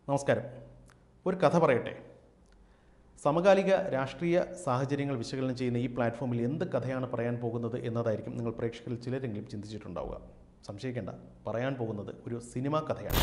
നമസ്കാരം ഒരു കഥ പറയട്ടെ സമകാലിക രാഷ്ട്രീയ സാഹചര്യങ്ങൾ വിശകലനം ചെയ്യുന്ന ഈ പ്ലാറ്റ്ഫോമിൽ എന്ത് കഥയാണ് പറയാൻ പോകുന്നത് എന്നതായിരിക്കും നിങ്ങൾ പ്രേക്ഷകരിൽ ചിലരെങ്കിലും ചിന്തിച്ചിട്ടുണ്ടാവുക സംശയിക്കേണ്ട പറയാൻ പോകുന്നത് ഒരു സിനിമാ കഥയാണ്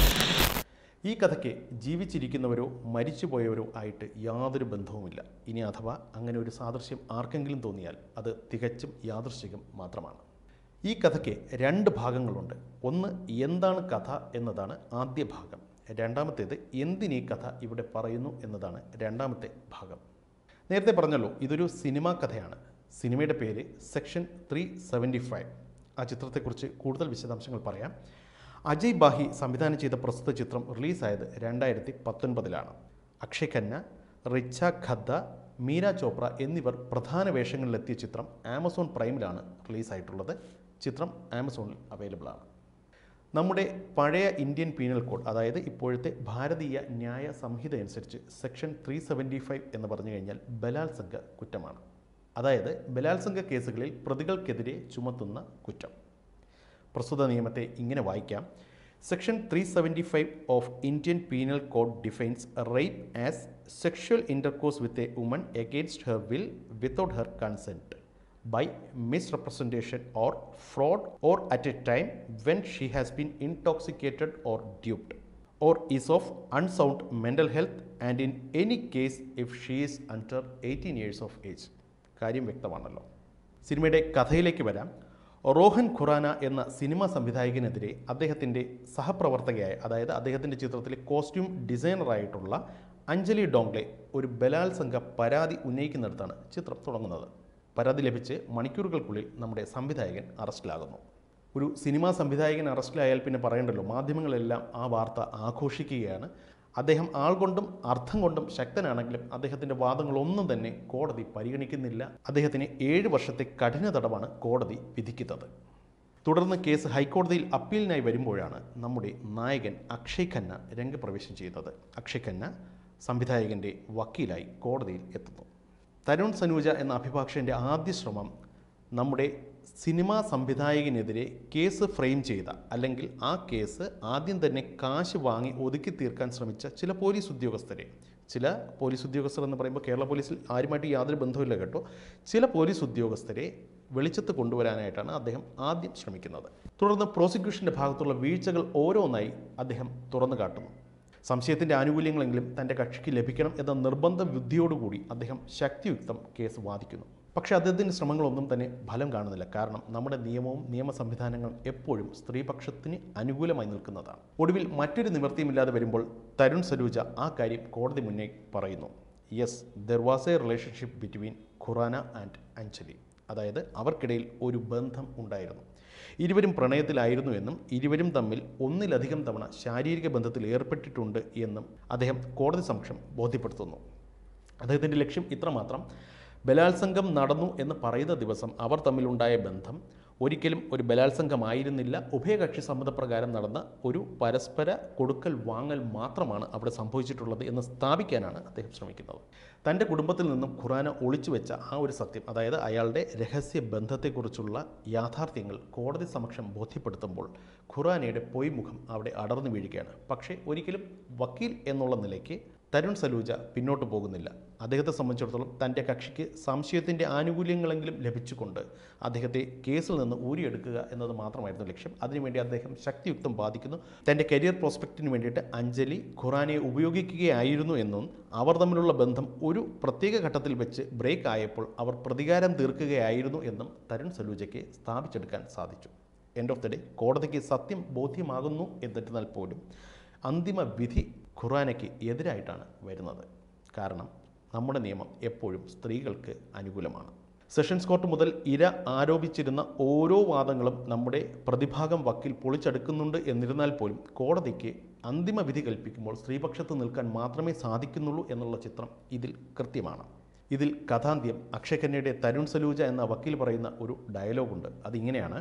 ഈ കഥയ്ക്ക് ജീവിച്ചിരിക്കുന്നവരോ മരിച്ചുപോയവരോ ആയിട്ട് യാതൊരു ബന്ധവുമില്ല ഇനി അഥവാ അങ്ങനെ ഒരു സാദൃശ്യം ആർക്കെങ്കിലും തോന്നിയാൽ അത് തികച്ചും യാദൃശ്ചികം മാത്രമാണ് ഈ കഥയ്ക്ക് രണ്ട് ഭാഗങ്ങളുണ്ട് ഒന്ന് എന്താണ് കഥ എന്നതാണ് ആദ്യ ഭാഗം രണ്ടാമത്തേത് എന്തിനീ കഥ ഇവിടെ പറയുന്നു എന്നതാണ് രണ്ടാമത്തെ ഭാഗം നേരത്തെ പറഞ്ഞല്ലോ ഇതൊരു സിനിമാ കഥയാണ് സിനിമയുടെ പേര് സെക്ഷൻ ത്രീ സെവൻറ്റി ഫൈവ് ആ ചിത്രത്തെക്കുറിച്ച് കൂടുതൽ വിശദാംശങ്ങൾ പറയാം അജയ് ബാഹി സംവിധാനം ചെയ്ത പ്രസ്തുത ചിത്രം റിലീസായത് രണ്ടായിരത്തി പത്തൊൻപതിലാണ് അക്ഷയ് ഖന്ന റിച്ച ഖദ്ദ മീര ചോപ്ര എന്നിവർ പ്രധാന വേഷങ്ങളിലെത്തിയ ചിത്രം ആമസോൺ പ്രൈമിലാണ് റിലീസായിട്ടുള്ളത് ചിത്രം ആമസോണിൽ അവൈലബിൾ ആണ് നമ്മുടെ പഴയ ഇന്ത്യൻ പീനൽ കോഡ് അതായത് ഇപ്പോഴത്തെ ഭാരതീയ ന്യായ സംഹിത അനുസരിച്ച് സെക്ഷൻ ത്രീ സെവൻറ്റി ഫൈവ് എന്ന് പറഞ്ഞു കഴിഞ്ഞാൽ ബലാത്സംഗ കുറ്റമാണ് അതായത് ബലാത്സംഗ കേസുകളിൽ പ്രതികൾക്കെതിരെ ചുമത്തുന്ന കുറ്റം പ്രസ്തുത നിയമത്തെ ഇങ്ങനെ വായിക്കാം section three seventy five of Indian penal code defines rape as sexual intercourse with a woman against her will without her consent by misrepresentation or fraud or at a time when she has been intoxicated or duped or is of unsound mental health and in any case if she is under 18 years of age കാര്യം വ്യക്തമാണല്ലോ സിനിമയുടെ കഥയിലേക്ക് വരാം റോഹൻ ഖുറാന എന്ന cinema സംവിധായകനെതിരെ അദ്ദേഹത്തിൻ്റെ സഹപ്രവർത്തകയായ അതായത് അദ്ദേഹത്തിൻ്റെ ചിത്രത്തിലെ costume ഡിസൈനറായിട്ടുള്ള Anjali ഡോങ്ലെ ഒരു ബലാത്സംഗ പരാതി ഉന്നയിക്കുന്നിടത്താണ് ചിത്രം തുടങ്ങുന്നത് പരാതി ലഭിച്ച് മണിക്കൂറുകൾക്കുള്ളിൽ നമ്മുടെ സംവിധായകൻ അറസ്റ്റിലാകുന്നു ഒരു സിനിമാ സംവിധായകൻ അറസ്റ്റിലായാൽ പിന്നെ പറയണ്ടല്ലോ മാധ്യമങ്ങളെല്ലാം ആ വാർത്ത ആഘോഷിക്കുകയാണ് അദ്ദേഹം ആൾ കൊണ്ടും അർത്ഥം കൊണ്ടും ശക്തനാണെങ്കിലും അദ്ദേഹത്തിൻ്റെ വാദങ്ങളൊന്നും തന്നെ കോടതി പരിഗണിക്കുന്നില്ല അദ്ദേഹത്തിന് ഏഴ് വർഷത്തെ കഠിന തടവാണ് കോടതി വിധിക്കുന്നത് തുടർന്ന് കേസ് ഹൈക്കോടതിയിൽ അപ്പീലിനായി വരുമ്പോഴാണ് നമ്മുടെ നായകൻ അക്ഷയ് ഖന്ന രംഗപ്രവേശം ചെയ്യുന്നത് അക്ഷയ് ഖന്ന സംവിധായകൻ്റെ വക്കീലായി കോടതിയിൽ എത്തുന്നു തരുൺ സനൂജ എന്ന അഭിഭാഷകൻ്റെ ആദ്യ ശ്രമം നമ്മുടെ സിനിമാ സംവിധായകനെതിരെ കേസ് ഫ്രെയിം ചെയ്ത അല്ലെങ്കിൽ ആ കേസ് ആദ്യം തന്നെ കാശ് വാങ്ങി ഒതുക്കി തീർക്കാൻ ശ്രമിച്ച ചില പോലീസ് ഉദ്യോഗസ്ഥരെ ചില പോലീസ് ഉദ്യോഗസ്ഥർ എന്ന് പറയുമ്പോൾ കേരള പോലീസിൽ ആരുമായിട്ട് യാതൊരു ബന്ധവുമില്ല കേട്ടോ ചില പോലീസ് ഉദ്യോഗസ്ഥരെ വെളിച്ചത്ത് കൊണ്ടുവരാനായിട്ടാണ് അദ്ദേഹം ആദ്യം ശ്രമിക്കുന്നത് തുടർന്ന് പ്രോസിക്യൂഷൻ്റെ ഭാഗത്തുള്ള വീഴ്ചകൾ ഓരോന്നായി അദ്ദേഹം തുറന്നു കാട്ടുന്നു സംശയത്തിൻ്റെ ആനുകൂല്യങ്ങളെങ്കിലും തൻ്റെ കക്ഷിക്ക് ലഭിക്കണം എന്ന നിർബന്ധ ബുദ്ധിയോടുകൂടി അദ്ദേഹം ശക്തിയുക്തം കേസ് വാദിക്കുന്നു പക്ഷേ അദ്ദേഹത്തിൻ്റെ ശ്രമങ്ങളൊന്നും തന്നെ ഫലം കാണുന്നില്ല കാരണം നമ്മുടെ നിയമവും നിയമ സംവിധാനങ്ങളും എപ്പോഴും സ്ത്രീപക്ഷത്തിന് അനുകൂലമായി നിൽക്കുന്നതാണ് ഒടുവിൽ മറ്റൊരു നിവൃത്തിയുമില്ലാതെ വരുമ്പോൾ തരുൺ സരൂജ ആ കാര്യം കോടതി മുന്നേ പറയുന്നു yes there was a relationship between Khurana and Anjali അതായത് അവർക്കിടയിൽ ഒരു ബന്ധം ഉണ്ടായിരുന്നു ഇരുവരും പ്രണയത്തിലായിരുന്നു എന്നും ഇരുവരും തമ്മിൽ ഒന്നിലധികം തവണ ശാരീരിക ബന്ധത്തിൽ ഏർപ്പെട്ടിട്ടുണ്ട് എന്നും അദ്ദേഹം കോടതി സമക്ഷം ബോധ്യപ്പെടുത്തുന്നു അദ്ദേഹത്തിൻ്റെ ലക്ഷ്യം ഇത്രമാത്രം ബലാത്സംഗം നടന്നു എന്ന് പറയുന്ന ദിവസം അവർ തമ്മിലുണ്ടായ ബന്ധം ഒരിക്കലും ഒരു ബലാത്സംഗമായിരുന്നില്ല ഉഭയകക്ഷി സമ്മതപ്രകാരം നടന്ന ഒരു പരസ്പര കൊടുക്കൽ വാങ്ങൽ മാത്രമാണ് അവിടെ സംഭവിച്ചിട്ടുള്ളത് എന്ന് സ്ഥാപിക്കാനാണ് അദ്ദേഹം ശ്രമിക്കുന്നത് തൻ്റെ കുടുംബത്തിൽ നിന്നും ഖുറാന ഒളിച്ചു വെച്ച ആ ഒരു സത്യം അതായത് അയാളുടെ രഹസ്യ ബന്ധത്തെക്കുറിച്ചുള്ള യാഥാർത്ഥ്യങ്ങൾ കോടതി സമക്ഷം ബോധ്യപ്പെടുത്തുമ്പോൾ ഖുറാനയുടെ പൊയ്മുഖം അവിടെ അടർന്നു വീഴുകയാണ് പക്ഷേ ഒരിക്കലും വക്കീൽ എന്നുള്ള നിലയ്ക്ക് തരുൺ സലൂജ പിന്നോട്ട് പോകുന്നില്ല അദ്ദേഹത്തെ സംബന്ധിച്ചിടത്തോളം തൻ്റെ കക്ഷിക്ക് സംശയത്തിൻ്റെ ആനുകൂല്യങ്ങളെങ്കിലും ലഭിച്ചുകൊണ്ട് അദ്ദേഹത്തെ കേസിൽ നിന്ന് ഊരിയെടുക്കുക എന്നത് മാത്രമായിരുന്നു ലക്ഷ്യം അതിനുവേണ്ടി അദ്ദേഹം ശക്തിയുക്തം ബാധിക്കുന്നു തൻ്റെ കരിയർ പ്രോസ്പെക്റ്റിന് വേണ്ടിയിട്ട് അഞ്ജലി ഖുറാനെ ഉപയോഗിക്കുകയായിരുന്നു എന്നും അവർ തമ്മിലുള്ള ബന്ധം ഒരു പ്രത്യേക ഘട്ടത്തിൽ വെച്ച് ബ്രേക്ക് ആയപ്പോൾ അവർ പ്രതികാരം തീർക്കുകയായിരുന്നു എന്നും തരുൺ സലൂജയ്ക്ക് സ്ഥാപിച്ചെടുക്കാൻ സാധിച്ചു എൻഡ് ഓഫ് ദി ഡേ കോടതിക്ക് സത്യം ബോധ്യമാകുന്നു എന്നിരുന്നാൽ പോലും അന്തിമ വിധി ഖുറാനയ്ക്ക് എതിരായിട്ടാണ് വരുന്നത് കാരണം നമ്മുടെ നിയമം എപ്പോഴും സ്ത്രീകൾക്ക് അനുകൂലമാണ് സെഷൻസ് കോർട്ട് മുതൽ ഇര ആരോപിച്ചിരുന്ന ഓരോ വാദങ്ങളും നമ്മുടെ പ്രതിഭാഗം വക്കീൽ പൊളിച്ചെടുക്കുന്നുണ്ട് എന്നിരുന്നാൽ പോലും കോടതിക്ക് അന്തിമ വിധി കൽപ്പിക്കുമ്പോൾ സ്ത്രീപക്ഷത്ത് നിൽക്കാൻ മാത്രമേ സാധിക്കുന്നുള്ളൂ എന്നുള്ള ചിത്രം ഇതിൽ കൃത്യമാണ് ഇതിൽ കഥാന്ത്യം അക്ഷയ് ഖന്നയുടെ തരുൺ സലൂജ എന്ന വക്കീൽ പറയുന്ന ഒരു ഡയലോഗുണ്ട് അതിങ്ങനെയാണ്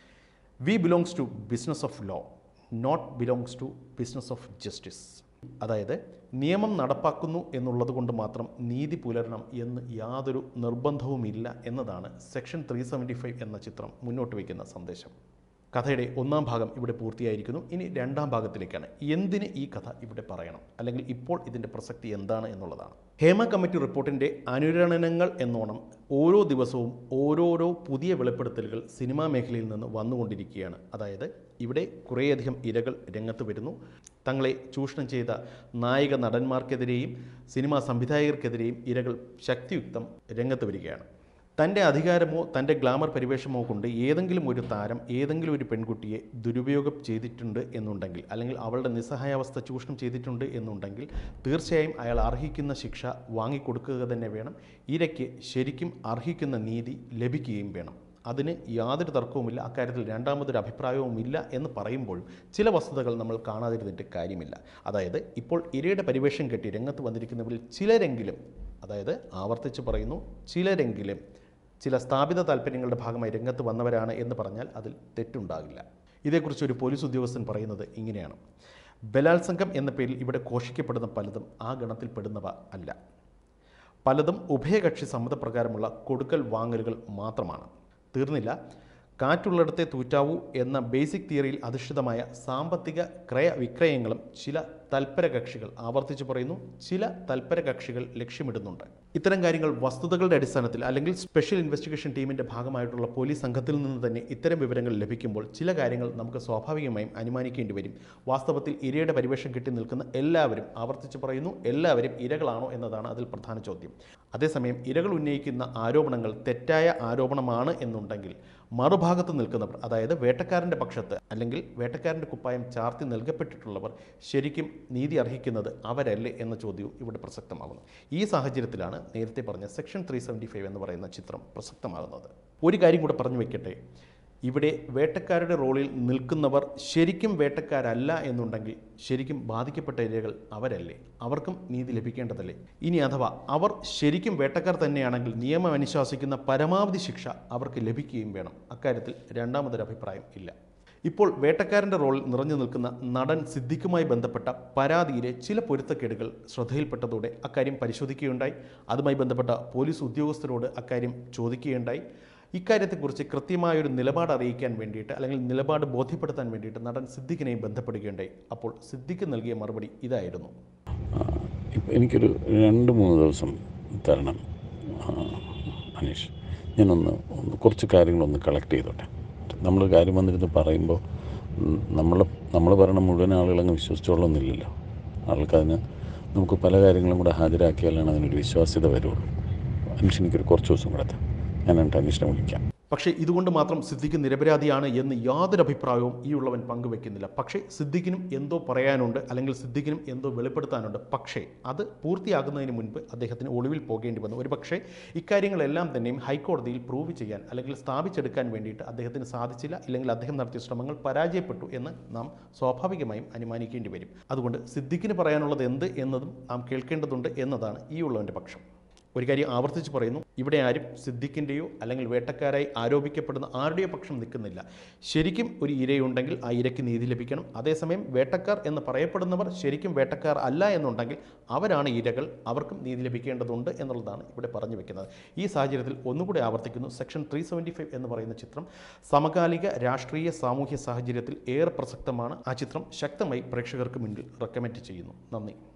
we belongs to business of law not belongs to business of justice അതായത് നിയമം നടപ്പാക്കുന്നു എന്നുള്ളത് കൊണ്ട് മാത്രം നീതി പുലരണം എന്ന് യാതൊരു നിർബന്ധവുമില്ല എന്നതാണ് സെക്ഷൻ ത്രീ സെവൻറ്റി ഫൈവ് എന്ന ചിത്രം മുന്നോട്ട് വയ്ക്കുന്ന സന്ദേശം കഥയുടെ ഒന്നാം ഭാഗം ഇവിടെ പൂർത്തിയായിരിക്കുന്നു ഇനി രണ്ടാം ഭാഗത്തിലേക്കാണ് എന്തിന് ഈ കഥ ഇവിടെ പറയണം അല്ലെങ്കിൽ ഇപ്പോൾ ഇതിൻ്റെ പ്രസക്തി എന്താണ് എന്നുള്ളതാണ് ഹേമ കമ്മിറ്റി റിപ്പോർട്ടിൻ്റെ അനുരണനങ്ങൾ എന്നോണം ഓരോ ദിവസവും ഓരോരോ പുതിയ വെളിപ്പെടുത്തലുകൾ സിനിമാ മേഖലയിൽ നിന്ന് വന്നുകൊണ്ടിരിക്കുകയാണ് അതായത് ഇവിടെ കുറേയധികം ഇരകൾ രംഗത്ത് വരുന്നു തങ്ങളെ ചൂഷണം ചെയ്ത നായിക നടന്മാർക്കെതിരെയും സിനിമാ സംവിധായകർക്കെതിരെയും ഇരകൾ ശക്തിയുക്തം രംഗത്ത് വരികയാണ് തൻ്റെ അധികാരമോ തൻ്റെ ഗ്ലാമർ പരിവേഷമോ കൊണ്ട് ഏതെങ്കിലും ഒരു താരം ഏതെങ്കിലും ഒരു പെൺകുട്ടിയെ ദുരുപയോഗം ചെയ്തിട്ടുണ്ട് എന്നുണ്ടെങ്കിൽ അല്ലെങ്കിൽ അവളുടെ നിസ്സഹായാവസ്ഥ ചൂഷണം ചെയ്തിട്ടുണ്ട് എന്നുണ്ടെങ്കിൽ തീർച്ചയായും അയാൾ അർഹിക്കുന്ന ശിക്ഷ വാങ്ങിക്കൊടുക്കുക തന്നെ വേണം ഇരയ്ക്ക് ശരിക്കും അർഹിക്കുന്ന നീതി ലഭിക്കുകയും വേണം അതിന് യാതൊരു തർക്കവുമില്ല അക്കാര്യത്തിൽ രണ്ടാമതൊരു അഭിപ്രായവുമില്ല എന്ന് പറയുമ്പോഴും ചില വസ്തുതകൾ നമ്മൾ കാണാതിരുന്നിട്ട് കാര്യമില്ല അതായത് ഇപ്പോൾ ഇരയുടെ പരിവേഷം കെട്ടി രംഗത്ത് വന്നിരിക്കുന്നവരിൽ ചിലരെങ്കിലും അതായത് ആവർത്തിച്ച് പറയുന്നു ചിലരെങ്കിലും ചില സ്ഥാപിത താല്പര്യങ്ങളുടെ ഭാഗമായി രംഗത്ത് വന്നവരാണ് എന്ന് പറഞ്ഞാൽ അതിൽ തെറ്റുണ്ടാകില്ല ഇതേക്കുറിച്ച് ഒരു പോലീസ് ഉദ്യോഗസ്ഥൻ പറയുന്നത് ഇങ്ങനെയാണ് ബലാത്സംഗം എന്ന പേരിൽ ഇവിടെ ഘോഷിക്കപ്പെടുന്ന പലതും ആ ഗണത്തിൽപ്പെടുന്നവ അല്ല പലതും ഉഭയകക്ഷി സമ്മതപ്രകാരമുള്ള കൊടുക്കൽ വാങ്ങലുകൾ മാത്രമാണ് തീർന്നില്ല കാറ്റുള്ളിടത്തെ തൂറ്റാവൂ എന്ന ബേസിക് തിയറിയിൽ അധിഷ്ഠിതമായ സാമ്പത്തിക ക്രയ വിക്രയങ്ങളും ചില തൽപര കക്ഷികൾ ആവർത്തിച്ച് പറയുന്നു ചില തൽപര കക്ഷികൾ ലക്ഷ്യമിടുന്നുണ്ട് ഇത്തരം കാര്യങ്ങൾ വസ്തുതകളുടെ അടിസ്ഥാനത്തിൽ അല്ലെങ്കിൽ സ്പെഷ്യൽ ഇൻവെസ്റ്റിഗേഷൻ ടീമിന്റെ ഭാഗമായിട്ടുള്ള പോലീസ് സംഘത്തിൽ നിന്ന് തന്നെ ഇത്തരം വിവരങ്ങൾ ലഭിക്കുമ്പോൾ ചില കാര്യങ്ങൾ നമുക്ക് സ്വാഭാവികമായും അനുമാനിക്കേണ്ടി വരും വാസ്തവത്തിൽ ഇരയുടെ പരിവേഷം കിട്ടി നിൽക്കുന്ന എല്ലാവരും ആവർത്തിച്ച് പറയുന്നു എല്ലാവരും ഇരകളാണോ എന്നതാണ് അതിൽ പ്രധാന ചോദ്യം അതേസമയം ഇരകൾ ഉന്നയിക്കുന്ന ആരോപണങ്ങൾ തെറ്റായ ആരോപണമാണ് എന്നുണ്ടെങ്കിൽ മറുഭാഗത്ത് നിൽക്കുന്നവർ അതായത് വേട്ടക്കാരൻ്റെ പക്ഷത്ത് അല്ലെങ്കിൽ വേട്ടക്കാരൻ്റെ കുപ്പായം ചാർത്തി നൽകപ്പെട്ടിട്ടുള്ളവർ ശരിക്കും നീതി അർഹിക്കുന്നത് അവരല്ലേ എന്ന ചോദ്യവും ഇവിടെ പ്രസക്തമാകുന്നു ഈ സാഹചര്യത്തിലാണ് നേരത്തെ പറഞ്ഞ സെക്ഷൻ ത്രീ സെവൻറ്റി ഫൈവ് എന്ന് പറയുന്ന ചിത്രം പ്രസക്തമാകുന്നത് ഒരു കാര്യം കൂടെ പറഞ്ഞു വെക്കട്ടെ ഇവിടെ വേട്ടക്കാരുടെ റോളിൽ നിൽക്കുന്നവർ ശരിക്കും വേട്ടക്കാരല്ല എന്നുണ്ടെങ്കിൽ ശരിക്കും ബാധിക്കപ്പെട്ട ഇരകൾ അവരല്ലേ അവർക്കും നീതി ലഭിക്കേണ്ടതല്ലേ ഇനി അഥവാ അവർ ശരിക്കും വേട്ടക്കാർ തന്നെയാണെങ്കിൽ നിയമം അനുശാസിക്കുന്ന പരമാവധി ശിക്ഷ അവർക്ക് ലഭിക്കുകയും വേണം അക്കാര്യത്തിൽ രണ്ടാമതൊരു അഭിപ്രായം ഇല്ല ഇപ്പോൾ വേട്ടക്കാരൻ്റെ റോളിൽ നിറഞ്ഞു നിൽക്കുന്ന നടൻ സിദ്ദിഖുമായി ബന്ധപ്പെട്ട പരാതിയിലെ ചില പൊരുത്തക്കേടുകൾ ശ്രദ്ധയിൽപ്പെട്ടതോടെ അക്കാര്യം പരിശോധിക്കുകയുണ്ടായി അതുമായി ബന്ധപ്പെട്ട പോലീസ് ഉദ്യോഗസ്ഥരോട് അക്കാര്യം ചോദിക്കുകയുണ്ടായി ഇക്കാര്യത്തെക്കുറിച്ച് കൃത്യമായൊരു നിലപാട് അറിയിക്കാൻ വേണ്ടിയിട്ട് അല്ലെങ്കിൽ നിലപാട് ബോധ്യപ്പെടുത്താൻ വേണ്ടിയിട്ട് നടൻ സിദ്ദിഖിനെയും ബന്ധപ്പെടുകയുണ്ടായി അപ്പോൾ സിദ്ദിഖ് നൽകിയ മറുപടി ഇതായിരുന്നു ഇപ്പം എനിക്കൊരു രണ്ട് മൂന്ന് ദിവസം തരണം ആ, അനീഷ് ഞാനൊന്ന് ഒന്ന് കുറച്ച് കാര്യങ്ങളൊന്ന് കളക്ട് ചെയ്തോട്ടെ നമ്മൾ കാര്യം വന്നിരുന്ന് പറയുമ്പോൾ നമ്മൾ നമ്മൾ പറയണ മുഴുവൻ ആളുകളങ്ങ് വിശ്വസിച്ചോളൊന്നുമില്ലല്ലോ ആൾക്കതിന് നമുക്ക് പല കാര്യങ്ങളും കൂടെ ഹാജരാക്കിയാലാണ് അതിനൊരു വിശ്വാസ്യത വരുള്ളൂ അനീഷ് എനിക്കൊരു കുറച്ച് ദിവസം കൂടെ താ. ഞാൻ എന്നിട്ട് അനീഷിനെ വിളിക്കാം പക്ഷേ ഇതുകൊണ്ട് മാത്രം സിദ്ദിഖ് നിരപരാധിയാണ് എന്ന് യാതൊരു അഭിപ്രായവും ഈ ഉള്ളവൻ പങ്കുവെക്കുന്നില്ല പക്ഷേ സിദ്ദിഖിനും എന്തോ പറയാനുണ്ട് അല്ലെങ്കിൽ സിദ്ദിഖിനും എന്തോ വെളിപ്പെടുത്താനുണ്ട് പക്ഷേ അത് പൂർത്തിയാകുന്നതിന് മുൻപ് അദ്ദേഹത്തിന് ഒളിവിൽ പോകേണ്ടി വന്നു ഒരു പക്ഷേ ഇക്കാര്യങ്ങളെല്ലാം തന്നെയും ഹൈക്കോടതിയിൽ പ്രൂവ് ചെയ്യാൻ അല്ലെങ്കിൽ സ്ഥാപിച്ചെടുക്കാൻ വേണ്ടിയിട്ട് അദ്ദേഹത്തിന് സാധിച്ചില്ല ഇല്ലെങ്കിൽ അദ്ദേഹം നടത്തിയ ശ്രമങ്ങൾ പരാജയപ്പെട്ടു എന്ന് നാം സ്വാഭാവികമായും അനുമാനിക്കേണ്ടി വരും അതുകൊണ്ട് സിദ്ദിഖിന് പറയാനുള്ളത് എന്ത് എന്നതും നാം കേൾക്കേണ്ടതുണ്ട് എന്നതാണ് ഈ ഉള്ളവൻ്റെ പക്ഷം ഒരു കാര്യം ആവർത്തിച്ച് പറയുന്നു ഇവിടെ ആരും സിദ്ദിഖിൻ്റെയോ അല്ലെങ്കിൽ വേട്ടക്കാരായി ആരോപിക്കപ്പെടുന്ന ആരുടെയോ പക്ഷം നിൽക്കുന്നില്ല ശരിക്കും ഒരു ഇരയുണ്ടെങ്കിൽ ആ ഇരയ്ക്ക് നീതി ലഭിക്കണം അതേസമയം വേട്ടക്കാർ എന്ന് പറയപ്പെടുന്നവർ ശരിക്കും വേട്ടക്കാർ അല്ല എന്നുണ്ടെങ്കിൽ അവരാണ് ഇരകൾ അവർക്കും നീതി ലഭിക്കേണ്ടതുണ്ട് എന്നുള്ളതാണ് ഇവിടെ പറഞ്ഞു വെക്കുന്നത് ഈ സാഹചര്യത്തിൽ ഒന്നുകൂടി ആവർത്തിക്കുന്നു സെക്ഷൻ ത്രീ സെവൻറ്റി ഫൈവ് എന്ന് പറയുന്ന ചിത്രം സമകാലിക രാഷ്ട്രീയ സാമൂഹ്യ സാഹചര്യത്തിൽ ഏറെ പ്രസക്തമാണ് ആ ചിത്രം ശക്തമായി പ്രേക്ഷകർക്ക് മുന്നിൽ റെക്കമെൻഡ് ചെയ്യുന്നു നന്ദി